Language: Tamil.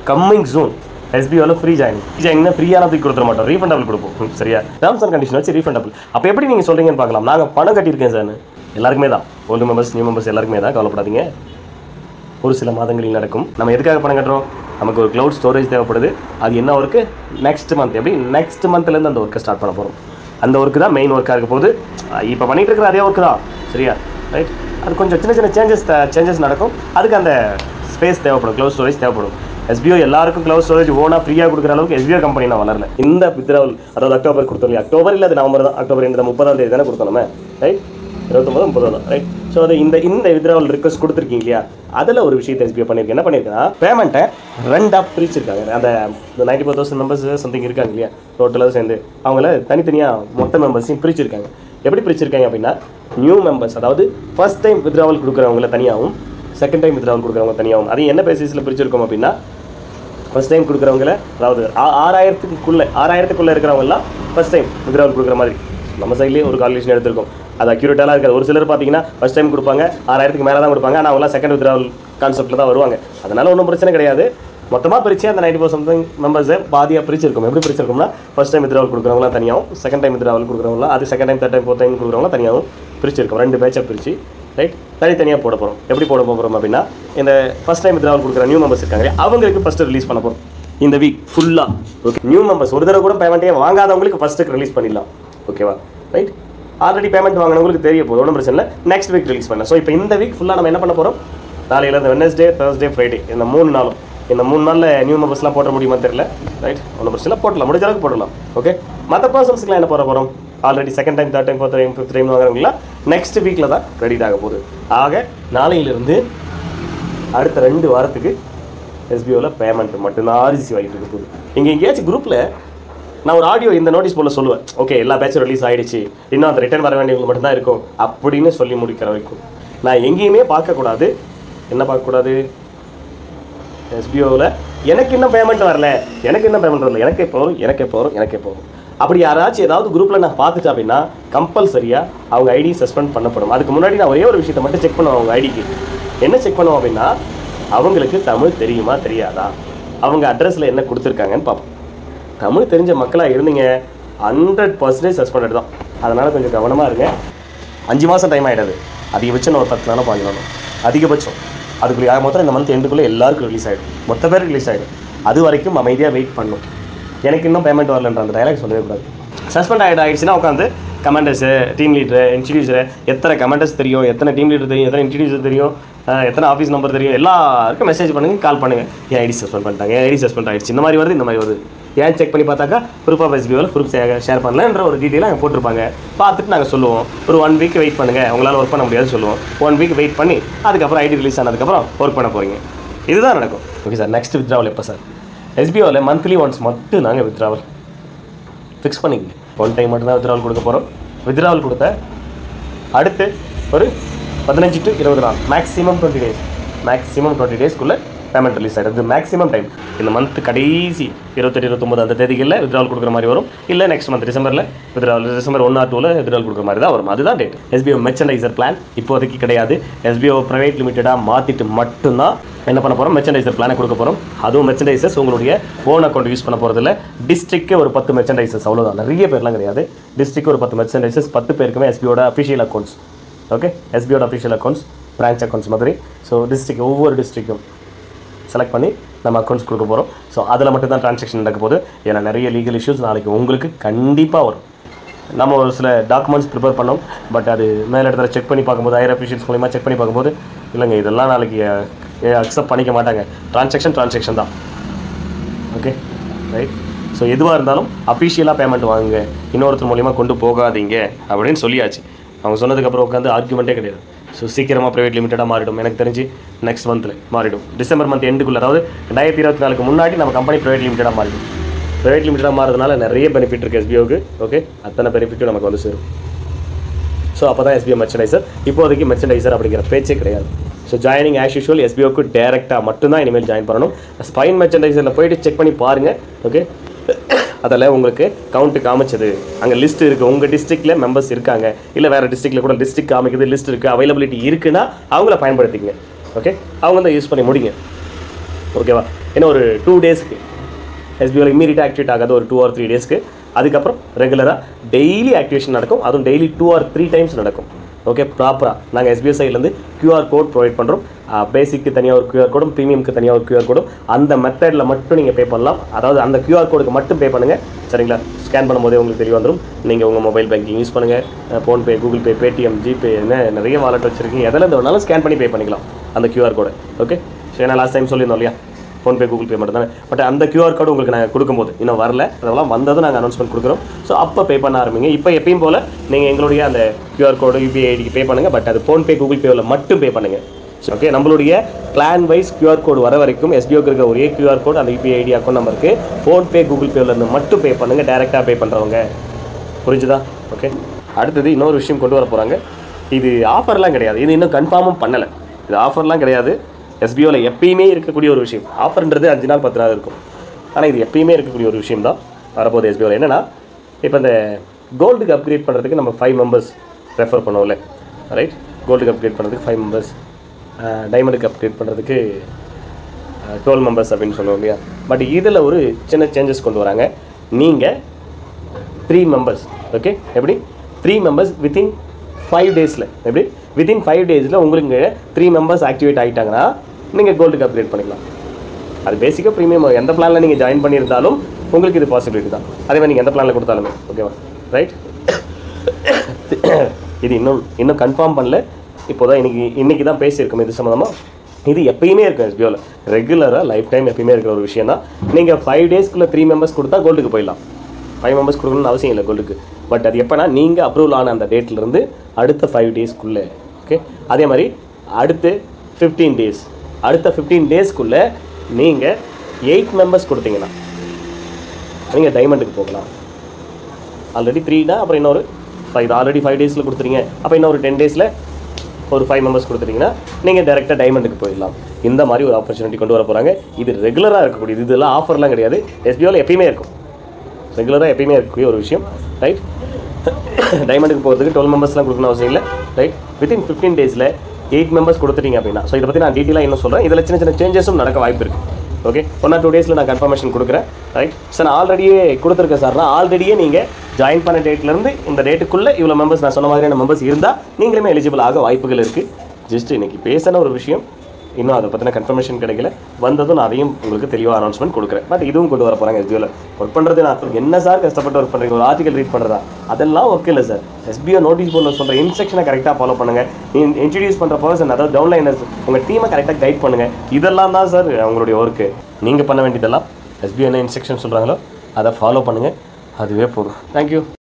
கம்மிங் ஜூன் எஸ்பிஓவில் ஃப்ரீ ஜாயினிங் ஃப்ரீ ஜாயினிங்னா ஃப்ரீயான தூக்கி கொடுத்துட மாட்டோம் ரீஃபண்டபிள் கொடுப்போம் ம், சரியா டேர்ம்ஸ் அண்ட் கண்டிஷன் வச்சு ரீஃபண்டபிள் அப்போ எப்படி நீங்கள் சொல்கிறீங்கன்னு பார்க்கலாம் நாங்கள் பணம் கட்டியிருக்கேன் சார் எல்லாருக்குமே தான் ஓல்டு மெம்பர்ஸ் நியூ மெம்பர்ஸ் எல்லாருக்குமே தான் கவலைப்படாதீங்க ஒரு சில மாதங்களில் நடக்கும் நம்ம எதுக்காக பணம் கட்டுறோம் நமக்கு ஒரு க்ளவுட் ஸ்டோரேஜ் தேவைப்படுது அது என்ன ஒர்க்கு நெக்ஸ்ட் மந்த் எப்படி நெக்ஸ்ட் மந்த்லேருந்து அந்த ஒர்க்கை ஸ்டார்ட் பண்ண போகிறோம் அந்த ஒர்க்கு தான் மெயின் ஒர்க்காக இருக்க போகுது இப்போ பண்ணிட்டு இருக்கிற அதே ஒர்க்கு தான் சரியா ரைட் அது கொஞ்சம் சின்ன சின்ன சேஞ்சஸ் சேஞ்சஸ் நடக்கும் அதுக்கு அந்த ஸ்பேஸ் தேவைப்படும் க்ளவுட் ஸ்டோரேஜ் தேவைப்படும் எஸ்பிஓ எல்லாருக்கும் க்ளவுட் ஸ்டோரேஜ் ஓனாக ஃப்ரீயாக கொடுக்குற அளவுக்கு எஸ்பிஓ கம்பெனி நான் வளரல இந்த வித்ராவல் அதாவது அக்டோபர் கொடுத்தோம் இல்லையா அக்டோபர் இல்லை அது நவம்பர் தான் அக்டோபர் இந்த முப்பதாம் தேதி தானே கொடுத்தோம் நம்ம ரைட் இருபத்தொம்பது முப்பது தான் ரைட் ஸோ அது இந்த இந்த வித்ராவல் ரிக்வஸ்ட் கொடுத்துருக்கீங்க இல்லையா அதில் ஒரு விஷயத்தை எஸ்பிஐ பண்ணியிருக்கேன் என்ன பண்ணியிருக்கேன்னா பேமெண்ட்டை ரெண்டாக பிரிச்சிருக்காங்க அந்த ninety four thousand members something இருக்காங்க இல்லையா டோட்டலாக சேர்ந்து அவங்கள தனித்தனியாக மொத்த மெம்பர்ஸையும் பிரிச்சிருக்காங்க எப்படி பிரிச்சிருக்காங்க அப்படின்னா நியூ மெம்பர்ஸ் அதாவது ஃபர்ஸ்ட் டைம் வித்ராவல் கொடுக்குறவங்கள தனியாகவும் செகண்ட் டைம் வித்ராவல் கொடுக்குறவங்க தனியாகவும் அது என்ன பேசிஸில் பிரிச்சிருக்கோம் அப்படின்னா ஃபர்ஸ்ட் டைம் கொடுக்குறவங்கள அதாவது ஆ- ஆறாயிரத்துக்குள்ளே ஆறாயிரத்துக்குள்ளே இருக்கிறவங்கலாம் ஃபர்ஸ்ட் டைம் வித்ராவல் கொடுக்குற மாதிரி நம்ம சைட்லேயே ஒரு கால்குலேஷன் எடுத்திருக்கோம் அது அக்யூரேட்டாலாம் இருக்காது ஒரு சிலர் பார்த்தீங்கன்னா ஃபர்ஸ்ட் டைம் கொடுப்பாங்க ஆறாயிரத்துக்கு மேலே தான் கொடுப்பாங்க ஆனால் அவங்களாம் செகண்ட் வித்ராவல் கான்செப்ட்டில் தான் வருவாங்க அதனால ஒன்றும் பிரச்சனை கிடையாது மொத்தமாக பிரித்து அந்த நைன்டி ஃபோர் சம்திங் மெம்பர்ஸை பாதியாக பிரிச்சிருக்கோம் எப்படி பிரிச்சிருக்கோம்னா ஃபர்ஸ்ட் டைம் வித்ராவல் கொடுக்குறவங்களாம் தனியாகவும் செகண்ட் டைம் வித்ராவல் கொடுக்குறவங்களாம் அது second time third time fourth time கொடுக்குறவங்களாம் தனியாகவும் பிரிச்சிருக்கோம் ரெண்டு பேட்சாக பிரித்து ரைட் தனித்தனியாக போட போகிறோம் எப்படி போட போகிறோம் அப்படின்னா இந்த ஃபர்ஸ்ட் டைம் வித்ராவல் கொடுக்குற நியூ மெம்பர்ஸ் இருக்காங்க இல்லையா, அவங்களுக்கு ஃபஸ்ட்டு ரிலீஸ் பண்ண போகிறோம் இந்த வீக் ஃபுல்லாக ஓகே நியூ மெம்பர்ஸ் ஒரு தடவை கூட பேமெண்ட்டே வாங்காதவங்களுக்கு ஃபஸ்ட்டுக்கு ரிலீஸ் பண்ணிடலாம் ஓகேவா ரைட் ஆல்ரெடி பேமெண்ட் வாங்கினவங்களுக்கு தெரிய போகுது ஒன்றும் பிரச்சனை இல்லை நெக்ஸ்ட் வீக் ரிலீஸ் பண்ணலாம் ஸோ இப்போ இந்த வீக் ஃபுல்லாக நம்ம என்ன பண்ண போகிறோம் நாளையிலேருந்து வெனஸ்டே Thursday ஃப்ரைடே இந்த மூணு நாளும் இந்த மூணு நாளில் நியூ மெம்பர்ஸ்லாம் போட முடியுமா தெரியல ரைட் ஒன்றும் பிரச்சனை இல்லை போடலாம் முடிஞ்ச அளவுக்கு போடலாம் ஓகே மற்ற பர்சன்ஸ்க்குலாம் என்ன போட போகிறோம் already second time third time fourth time fifth time வாங்குறவங்களாம் நெக்ஸ்ட் வீக்கில் தான் ரெடி ஆக போகுது ஆக நாளையிலிருந்து அடுத்த ரெண்டு வாரத்துக்கு எஸ்பிஓவில் பேமெண்ட் மட்டும்தான் ரிசீவ் ஆகிட்டு இருக்க போகுது இங்கே எங்கேயாச்சும் குரூப்பில் நான் ஒரு ஆடியோ இந்த நோட்டீஸ் போல சொல்லுவேன் ஓகே எல்லா பேட்சும் ரிலீஸ் ஆயிடுச்சு இன்னும் அந்த ரிட்டர்ன் வர வேண்டியவங்க மட்டும்தான் இருக்கும் அப்படின்னு சொல்லி முடிக்கிற வரைக்கும் நான் எங்கேயுமே பார்க்கக்கூடாது என்ன பார்க்கக்கூடாது எஸ்பிஓவில் எனக்கு இன்னும் பேமெண்ட் வரல எனக்கு இன்னும் பேமெண்ட் வரல எனக்கு எப்போ வரும் எனக்கு எப்போ வரும் எனக்கு எப்போ வரும் அப்படி யாராச்சும் ஏதாவது குரூப்பில் நான் பார்த்துட்டேன் அப்படின்னா கம்பல்சரியாக அவங்க ஐடி சஸ்பெண்ட் பண்ணப்படும் அதுக்கு முன்னாடி நான் ஒரே ஒரு விஷயத்தை மட்டும் செக் பண்ணுவேன் அவங்க ஐடிக்கு என்ன செக் பண்ணுவோம் அப்படின்னா அவங்களுக்கு தமிழ் தெரியுமா தெரியாதா அவங்க அட்ரஸில் என்ன கொடுத்துருக்காங்கன்னு பார்ப்போம் தமிழ் தெரிஞ்ச மக்களாக இருந்தீங்க ஹண்ட்ரட் பர்சன்டேஜ் சஸ்பெண்டட் தான் அதனால் கொஞ்சம் கவனமாக இருங்க அஞ்சு மாதம் டைம் ஆகிடாது அதிகபட்சம் நான் ஒரு பத்து நாளாக பாஞ்சு நாளும் அதிகபட்சம் அதுக்குள்ளே ஆக மொத்தம் இந்த மந்த் எண்டுக்குள்ளே எல்லாருக்கும் ரிலீஸ் ஆகிடும் மொத்த பேர் ரிலீஸ் ஆகிடும் அது வரைக்கும் அமைதியாக வெயிட் பண்ணும் எனக்கு இன்னும் பேமெண்ட் வரலன்ற அந்த டைலாக் சொல்லவே கூடாது சஸ்பெண்ட் ஆகிட ஆயிடுச்சுன்னா உட்காந்து கமெண்டர்ஸு டீம் லீடரு இன்ஸ்டிடியூசரு எத்தனை கமெண்டர்ஸ் தெரியும் எத்தனை டீம் லீடர் தெரியும் எத்தனை இன்ஸ்டிடியூசர் தெரியும் அஹ் எத்தனை ஆஃபீஸ் நம்பர் தெரியும் எல்லாருக்கும் மெசேஜ் பண்ணுங்க கால் பண்ணுங்க என் ஐடி சஸ்பெண்ட் பண்ணிட்டாங்க என் ஐடி சஸ்பெண்ட் ஆயிடுச்சு இந்த மாதிரி வருது இந்த மாதிரி வருது ஏன் செக் பண்ணி பார்த்தாக்கா ப்ரூஃப் ஆஃப் எஸ்பிஓவில் ப்ரூஃப் ஷேர் பண்ணலன்ற ஒரு டீட்டெயிலாக அங்கே போட்டிருப்பாங்க பார்த்துட்டு நாங்கள் சொல்லுவோம் ஒரு ஒன் வீக் வெயிட் பண்ணுங்கள் உங்களால் ஒர்க் பண்ண முடியாது சொல்லுவோம் ஒன் வீக் வெயிட் பண்ணி அதுக்கப்புறம் ஐடி ரிலீஸ் ஆனதுக்கப்புறம் ஒர்க் பண்ண போகிறீங்க இதுதான் நடக்கும் ஓகே சார் நெக்ஸ்ட் வித்ராவல் எப்போ சார் எஸ்பிஓவில் மந்த்லி ஒன்ஸ் மட்டும் நாங்கள் வித்ராவல் ஃபிக்ஸ் பண்ணிக்கங்க ஒன் டைம் மட்டும்தான் வித்ராவல் கொடுக்க போகிறோம் வித்ராவல் கொடுத்த அடுத்து ஒரு பதினஞ்சு டு இருபது நாள் maximum twenty days maximum twenty டேஸ்க்குள்ளே பேமெண்ட் ரிலீஸ் ஆகிடுது மேக்ஸிமம் டைம் இந்த மந்த் கடைசி இருபத்தெட்டு இருபத்தொம்பது அந்த தேதிகளில் வித்ராவல் கொடுக்குற மாதிரி வரும் இல்லை நெக்ஸ்ட் மந்த் டிசம்பரில் வித்ராவல் டிசம்பர் ஒன் ஆர் டூவில் வித்ராவல் கொடுக்குற மாதிரி தான் வரும் அதுதான் டேட் எஸ்பிஓ மெர்ச்சன்டைசர் பிளான் இப்போதைக்கு கிடையாது எஸ்பிஓ ப்ரைவேட் லிமிட்டடாக மாற்றிட்டு மட்டும்தான் என்ன பண்ண போகிறோம் மெர்ச்சன்டைசர் பிளானை கொடுக்க போகிறோம் அதுவும் மெர்ச்சன்டைசர்ஸ் உங்களுடைய ஓன் அக்கௌண்ட் யூஸ் பண்ண போகிறதில்ல டிஸ்ட்ரிக்ட்க்கு ஒரு பத்து மெர்ச்சன்டைசர்ஸ் அவ்வளோதான் நிறைய பேர்லாம் கிடையாது டிஸ்ட்ரிக்ட் ஒரு பத்து மெர்ச்சன்டைசர்ஸ் பத்து பேருக்குமே எஸ்பிஓட அஃபிஷியல் அக்கௌண்ட்ஸ் ஓகே எஸ்பிஓட அஃபிஷியல் அக்கௌண்ட்ஸ் பிரான்ச் அக்கௌண்ட்ஸ் மாதிரி ஸோ டிஸ்ட்ரிக்ட் ஒவ்வொரு டிஸ்ட்ரிக்டும் செலக்ட் பண்ணி நம்ம அக்கௌண்ட்ஸ் கொடுக்க போகிறோம் ஸோ அதில் மட்டும் தான் ட்ரான்சாக்ஷன் நடக்க போகுது ஏன்னா நிறைய லீகல் இஷ்யூஸ் நாளைக்கு உங்களுக்கு கண்டிப்பாக வரும் நம்ம ஒரு சில டாக்குமெண்ட்ஸ் ப்ரிப்பேர் பண்ணோம் பட் அது மேலே இடத்துல செக் பண்ணி பார்க்கும்போது ஹையர் அஃபிஷியல்ஸ் மூலிமா செக் பண்ணி பார்க்கும்போது இல்லைங்க இதெல்லாம் நாளைக்கு அக்செப்ட் பண்ணிக்க மாட்டாங்க ட்ரான்சாக்ஷன் ட்ரான்சாக்ஷன் தான் ஓகே ரைட் ஸோ எதுவாக இருந்தாலும் அஃபிஷியலாக பேமெண்ட் வாங்குங்க இன்னொருத்தர் மூலிமா கொண்டு போகாதீங்க அப்படின்னு சொல்லியாச்சு அவங்க சொன்னதுக்கப்புறம் உட்காந்து ஆர்குமெண்ட்டே கிடையாது ஸோ சீக்கிரமாக ப்ரைவேட் லிமிட்டடாக மாறிடும் எனக்கு தெரிஞ்சு நெக்ஸ்ட் மந்தில் மாறிடும் டிசம்பர் மந்த் எண்டுக்குள்ள அதாவது ரெண்டாயிரத்தி இருபத்தி நாலுக்கு முன்னாடி நம்ம கம்பெனி ப்ரைவேட் லிமிட்டடாக மாறிடும் ப்ரைவேட் லிமிட்டடாக மாறதுனால நிறைய பெனிஃபிட் இருக்குது எஸ்பிஓக்கு ஓகே அத்தனை பெனிஃபிட்டும் நமக்கு வந்து சேரும் ஸோ அப்போ தான் எஸ்பிஓ மெர்ச்சன்டைசர் இப்போதைக்கு மெர்ச்சன்டைசர் அப்படிங்கிற பேச்சே கிடையாது ஸோ ஜாயினிங் ஆஸ் யூஷுவல் எஸ்பிஓக்கு டேரெக்டாக மட்டும்தான் இனிமேல் ஜாயின் பண்ணணும் ஸ்பைன் மெர்ச்சன்டைசரில் போயிட்டு செக் பண்ணி பாருங்கள் ஓகே அதில் உங்களுக்கு கவுண்ட்டு காமிச்சது அங்கே லிஸ்ட் இருக்குது உங்கள் டிஸ்ட்ரிக்டில் மெம்பர்ஸ் இருக்காங்க இல்லை வேறு டிஸ்ட்ரிக்டில் கூட டிஸ்ட்ரிக்ட் காமிக்குது லிஸ்ட் இருக்குது அவைலபிலிட்டி இருக்குன்னா அவங்கள பயன்படுத்திக்கங்க ஓகே அவங்க தான் யூஸ் பண்ணி முடிங்க ஓகேவா ஏன்னா ஒரு டூ டேஸ்க்கு எஸ்பிஓவில் இம்மீடியட்டாக ஆக்டிவேட் ஆகாது ஒரு டூ ஆர் த்ரீ டேஸ்க்கு அதுக்கப்புறம் ரெகுலராக டெய்லி ஆக்டிவேஷன் நடக்கும் அதுவும் daily two or three times நடக்கும் ஓகே ப்ராப்பராக நாங்கள் எஸ்பிஐ சைட்லேருந்து கியூஆர் கோட் ப்ரொவைட் பண்ணுறோம் பேசிக்கு தனியாக ஒரு கியூஆர் கோடும் ப்ரீமியம்க்கு தனியாக ஒரு கியூஆர் கோடும் அந்த மெத்தடில் மட்டும் நீங்கள் பே பண்ணலாம் அதாவது அந்த கியூஆர் கோடுக்கு மட்டும் பே பண்ணுங்கள் சரிங்களா ஸ்கேன் பண்ணும்போதே உங்களுக்கு தெரிய வந்துடும் நீங்கள் உங்கள் மொபைல் பேங்கிங் யூஸ் பண்ணுங்கள் PhonePe Google Pay Paytm GPay என்ன நிறைய வாலெட் வச்சுருக்கீங்க எதில் இருந்து வேணாலும் ஸ்கேன் பண்ணி பே பண்ணிக்கலாம் அந்த கியூஆர் கோடை ஓகே சரி நான் லாஸ்ட் டைம் சொல்லியிருந்தோம் இல்லையா ஃபோன்பே கூகுள் பே மட்டும் தானே பட் அந்த கியூஆர் கோடு உங்களுக்கு நாங்கள் கொடுக்கும்போது இன்னும் வரல அதெல்லாம் வந்ததும் நாங்கள் அனௌன்ஸ்மெண்ட் கொடுக்குறோம் ஸோ அப்போ பே பண்ண ஆரம்பிங்க இப்போ எப்பயும் போல் நீங்கள் எங்களுடைய அந்த கியூஆர் கோடு யூபிஐ ஐடிக்கு பே பண்ணுங்கள் பட் அது ஃபோன்பே கூகுள் பேவில் மட்டும் பே பண்ணுங்கள் ஓகே நம்மளுடைய பிளான் வைஸ் கியூஆர் கோடு வர வரைக்கும் எஸ்பிஓக்கு இருக்க ஒரே கியூஆர் கோடு அந்த யூபிஐ ஐடி அக்கௌண்ட் நம்பருக்கு ஃபோன்பே கூகுள் பேவில் இருந்து மட்டும் பே பண்ணுங்கள் டேரெக்டாக பே பண்ணுறவங்க புரிஞ்சுதா ஓகே அடுத்தது இன்னொரு விஷயம் கொண்டு வர போகிறாங்க இது ஆஃபர்லாம் கிடையாது இது இன்னும் கன்ஃபார்மும் பண்ணலை இது ஆஃபர்லாம் கிடையாது எஸ்பிஓவில் எப்பயுமே இருக்கக்கூடிய ஒரு விஷயம் ஆஃபர்ன்றது அஞ்சு நாள் பத்து நாள் இருக்கும் ஆனால் இது எப்பயுமே இருக்கக்கூடிய ஒரு விஷயம் தான் வரப்போகுது எஸ்பிஓவில் என்னென்னா இப்போ இந்த கோல்டுக்கு அப்கிரேட் பண்ணுறதுக்கு நம்ம ஃபைவ் மெம்பர்ஸ் ரெஃபர் பண்ணுவோம்ல ரைட் கோல்டுக்கு அப்கிரேட் பண்ணுறதுக்கு ஃபைவ் மெம்பர்ஸ் டைமண்டுக்கு அப்கிரேட் பண்ணுறதுக்கு டுவெல் மெம்பர்ஸ் அப்படின்னு சொல்லுவோம் இல்லையா பட் இதில் ஒரு சின்ன சேஞ்சஸ் கொண்டு வராங்க நீங்கள் த்ரீ மெம்பர்ஸ் ஓகே எப்படி த்ரீ மெம்பர்ஸ் வித்தின் ஃபைவ் டேஸில் எப்படி வித்தின் ஃபைவ் டேஸில் உங்களுக்கு த்ரீ மெம்பர்ஸ் ஆக்டிவேட் ஆகிட்டாங்கன்னா நீங்கள் கோல்டுக்கு அப்கிரேட் பண்ணிக்கலாம் அது பேசிக்காக ப்ரீமியம் எந்த பிளானில் நீங்கள் ஜாயின் பண்ணியிருந்தாலும் உங்களுக்கு இது பாசிபிலிட்டி தான் அதே மாதிரி நீங்கள் எந்த பிளானில் கொடுத்தாலுமே ஓகேவா ரைட் இது இன்னும் இன்னும் கன்ஃபார்ம் பண்ணல இப்போ தான் இன்னைக்கு இன்னைக்கு தான் பேசியிருக்கோம் இது சம்மந்தமாக இது எப்பயுமே இருக்கும் எஸ்பிஓவில் ரெகுலராக லைஃப் டைம் எப்பயுமே இருக்கிற ஒரு விஷயம் தான் நீங்கள் ஃபைவ் டேஸ்க்குள்ளே த்ரீ மெம்பர்ஸ் கொடுத்தா கோல்டுக்கு போயிடலாம் ஃபைவ் மெம்பர்ஸ் கொடுக்கணும்னு அவசியம் இல்லை கோல்டுக்கு பட் அது எப்போனா நீங்கள் அப்ரூவல் ஆன அந்த டேட்லேருந்து அடுத்த ஃபைவ் டேஸ்க்குள்ளே ஓகே அதே மாதிரி அடுத்து ஃபிஃப்டீன் டேஸ் அடுத்த ஃபிஃப்டீன் டேஸ்க்குள்ளே நீங்கள் எயிட் மெம்பர்ஸ் கொடுத்தீங்கன்னா நீங்கள் டைமண்டுக்கு போகலாம் ஆல்ரெடி த்ரீனா அப்புறம் இன்னொரு ஃபைவ் ஆல்ரெடி ஃபைவ் டேஸில் கொடுத்துறீங்க அப்போ இன்னொரு டென் டேஸில் ஒரு ஃபைவ் மெம்பர்ஸ் கொடுத்துட்டீங்கன்னா நீங்கள் டேரெக்டாக டைமண்டுக்கு போயிடலாம் இந்த மாதிரி ஒரு ஆப்பர்ச்சுனிட்டி கொண்டு வர போகிறாங்க இது ரெகுலராக இருக்கக்கூடியது இதெல்லாம் ஆஃபர்லாம் கிடையாது எஸ்பிஓவில் எப்பயுமே இருக்கும் ரெகுலராக எப்பயுமே இருக்கக்கூடிய ஒரு விஷயம் ரைட் டைமண்டுக்கு போகிறதுக்கு டுவெல் மெம்பர்ஸ்லாம் கொடுக்கணும் அவசியம் இல்லை ரைட் வித்தின் ஃபிஃப்டீன் டேஸில் எயிட் மெம்பர்ஸ் கொடுத்துட்டீங்க அப்படின்னா ஸோ இதை பற்றி நான் டீட்டெயிலாக இன்னும் சொல்கிறேன் இதில் சின்ன சின்ன சேஞ்சஸும் நடக்க வாய்ப்பு இருக்குது ஓகே ஒன் ஆர் டூ டேஸில் நான் கன்ஃபர்மேஷன் கொடுக்குறேன் ரைட் சார் நான் ஆல்ரெடியே கொடுத்துருக்கேன் சார்னா ஆல்ரெடியே நீங்கள் ஜாயின் பண்ண டேட்லேருந்து இந்த டேட்டுக்குள்ளே இவ்வளோ மெம்பர்ஸ் நான் சொன்ன மாதிரியான மெம்பர்ஸ் இருந்தால் நீங்களுமே எலிஜிபிள் ஆக வாய்ப்புகள் இருக்குது ஜஸ்ட் இன்னைக்கு பேசின ஒரு விஷயம் இன்னும் அதை பற்றின கன்ஃபர்மேஷன் கிடைக்கல வந்ததும் நான் அதையும் உங்களுக்கு தெளிவாக அனௌன்ஸ்மெண்ட் கொடுக்குறேன் பட் இதுவும் கொண்டு வர போகிறாங்க எஸ்பிஓவில் ஒர்க் பண்ணுறது நான் என்ன சார் கஷ்டப்பட்டு ஒர்க் பண்ணுறீங்க ஒரு ஆர்டிகல் ரீட் பண்ணுறதா அதெல்லாம் ஒர்க் இல்லை சார் எஸ்பிஓ நோட்டீஸ் போர்டில் சொல்கிற இன்ஸ்ட்ரக்ஷனை கரெக்டாக ஃபாலோ பண்ணுங்கள் இன்ட்ரடியூஸ் பண்ணுற பர்சன் அதாவது டவுன்லைனர்ஸ் உங்கள் டீமை கரெக்டாக கைட் பண்ணுங்கள் இதெல்லாம் தான் சார் உங்களுடைய ஒர்க்கு நீங்கள் பண்ண வேண்டியதெல்லாம் எஸ்பிஓ என்ன இன்ஸ்ட்ரக்ஷன் சொல்கிறாங்களோ அதை ஃபாலோ பண்ணுங்கள் அதுவே போதும் தேங்க்யூ